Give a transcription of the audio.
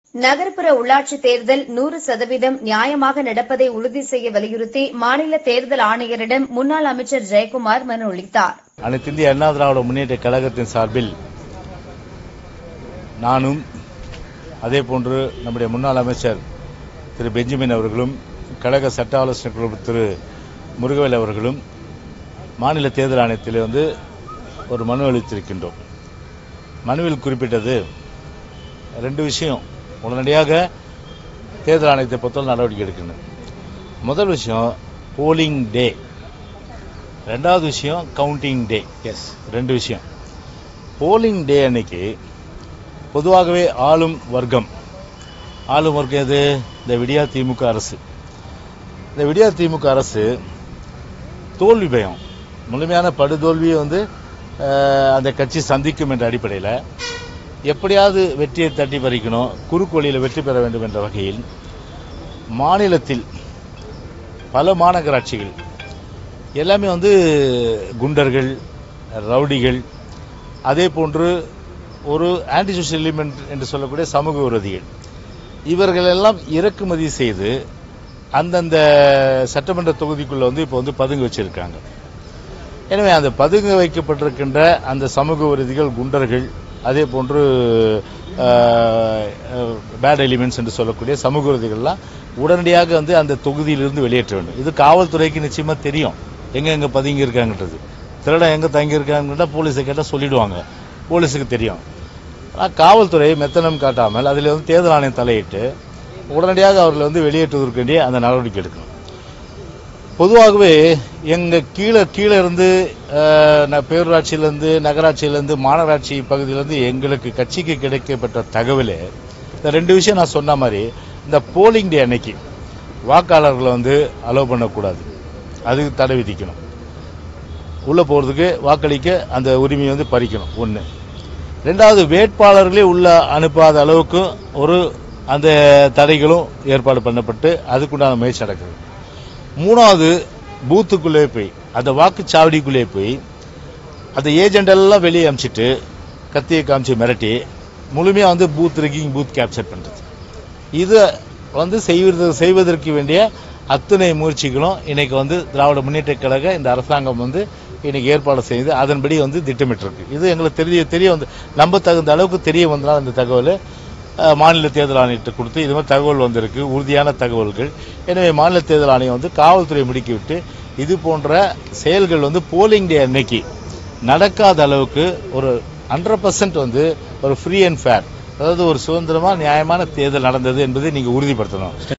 நகர்ப்புற உள்ளாட்சித் தேர்தல் நூறு சதவீதம் நியாயமாக நடப்பதை உறுதி செய்ய வலியுறுத்தி மாநில தேர்தல் ஆணையரிடம் முன்னாள் அமைச்சர் ஜெயக்குமார் மனு அளித்தார் அனைத்து இந்திய அண்ணா திராவிட முன்னேற்ற கழகத்தின் சார்பில் நானும் அதே போன்று நம்முடைய முன்னாள் அமைச்சர் திரு பெஞ்சமின் அவர்களும் கழக சட்ட ஆலோசனை குழு திரு முருகவேல் அவர்களும் மாநில தேர்தல் ஆணையத்தில் வந்து ஒரு மனு அளித்திருக்கின்றோம் மனுவில் குறிப்பிட்டது ரெண்டு விஷயம் உடனடியாக தேர்தல் ஆணையத்தை பொறுத்தவரை நடவடிக்கை எடுக்கணும் முதல் விஷயம் போலிங் டே ரெண்டாவது விஷயம் கவுண்டிங் டே எஸ் ரெண்டு விஷயம் போலிங் டே அன்னைக்கு பொதுவாகவே ஆளும் வர்க்கம் ஆளும் வர்க்கம் எது இந்த விடியா திமுக அரசு இந்த விடியா திமுக அரசு தோல்வி பயம் முழுமையான படுதோல்வியை வந்து அஹ், அந்த கட்சி சந்திக்கும் என்ற அடிப்படையில் எப்படியாவது வெற்றியை தட்டி பறிக்கணும் குறுக்கு வழியில் வெற்றி பெற வேண்டும் என்ற வகையில் மாநிலத்தில் பல மாநகராட்சிகள் எல்லாமே வந்து குண்டர்கள் ரவுடிகள் அதே போன்று ஒரு ஆன்டி சோஷியல் எலிமெண்ட் என்று சொல்லக்கூடிய சமூக விரோதிகள் இவர்கள் எல்லாம் இறக்குமதி செய்து அந்தந்த சட்டமன்ற தொகுதிக்குள்ள வந்து இப்போ வந்து பதுங்கி வச்சிருக்காங்க எனவே அந்த பதுங்க வைக்கப்பட்டிருக்கின்ற அந்த சமூக விரோதிகள் குண்டர்கள் அதே போன்று பேட் எலிமெண்ட்ஸ் என்று சொல்லக்கூடிய சமூக விரோதிகள்லாம் உடனடியாக வந்து அந்த தொகுதியிலிருந்து வெளியேற்ற வேண்டும் இது காவல்துறைக்கு நிச்சயமா தெரியும் எங்க எங்க பதுங்கி இருக்காங்கன்றது திருடன் எங்க தங்கி இருக்காங்கன்றத போலீஸை கேட்டால் சொல்லிடுவாங்க போலீஸுக்கு தெரியும் ஆனால் காவல்துறை மெத்தனம் காட்டாமல் அதில் வந்து தேர்தல் ஆணையம் தலையிட்டு உடனடியாக அவர்களை வந்து வெளியேற்றுவதற்கு வேண்டிய அந்த நடவடிக்கை எடுக்கணும் பொதுவாகவே எங்க கீழே கீழே இருந்து அஹ், ந- பேரூராட்சியிலிருந்து நகராட்சியிலிருந்து மாநகராட்சி பகுதியிலிருந்து எங்களுக்கு கட்சிக்கு கிடைக்கப்பட்ட தகவல் இந்த ரெண்டு விஷயம் நான் சொன்ன மாதிரி இந்த போலிங் டே அன்னைக்கு வாக்காளர்களை வந்து அலோவ் பண்ணக்கூடாது அதுக்கு தடை விதிக்கணும் உள்ள போறதுக்கு வாக்களிக்க அந்த உரிமையை வந்து பறிக்கணும் ஒன்று ரெண்டாவது வேட்பாளர்களே உள்ள அனுப்பாத அளவுக்கு ஒரு அந்த தடைகளும் ஏற்பாடு பண்ணப்பட்டு அதுக்குண்டான முயற்சி நடக்குது மூணாவது பூத்துக்குள்ளே போய் அந்த வாக்குச்சாவடிக்குள்ளே போய் அந்த ஏஜென்ட் எல்லாம் வெளியே அமிச்சிட்டு கத்தியை காமிச்சு மிரட்டி முழுமையாக வந்து பூத் ரிக்கிங் பூத் கேப்சர் பண்ணுறது இது வந்து செய்வது செய்வதற்கு வேண்டிய அத்தனை முயற்சிகளும் இன்னைக்கு வந்து திராவிட முன்னேற்ற கழக இந்த அரசாங்கம் வந்து இன்னைக்கு ஏற்பாடு செய்து அதன்படி வந்து திட்டமிட்டிருக்கு இது எங்களுக்கு தெரிய தெரிய வந்து நம்ப தகுந்த அளவுக்கு தெரிய வந்தால் அந்த தகவல் அஹ், மாநில தேர்தல் ஆணையத்தை கொடுத்து இது மாதிரி தகவல் வந்திருக்கு உறுதியான தகவல்கள் எனவே மாநில தேர்தல் ஆணையம் வந்து காவல்துறை முடுக்கிவிட்டு இது போன்ற செயல்கள் வந்து போலிங் டே அன்னைக்கு நடக்காத அளவுக்கு ஒரு ஹண்ட்ரட் வந்து ஒரு ஃப்ரீ அண்ட் ஃபேர் அதாவது ஒரு சுதந்திரமா நியாயமான தேர்தல் நடந்தது என்பதை நீங்க உறுதிப்படுத்தணும்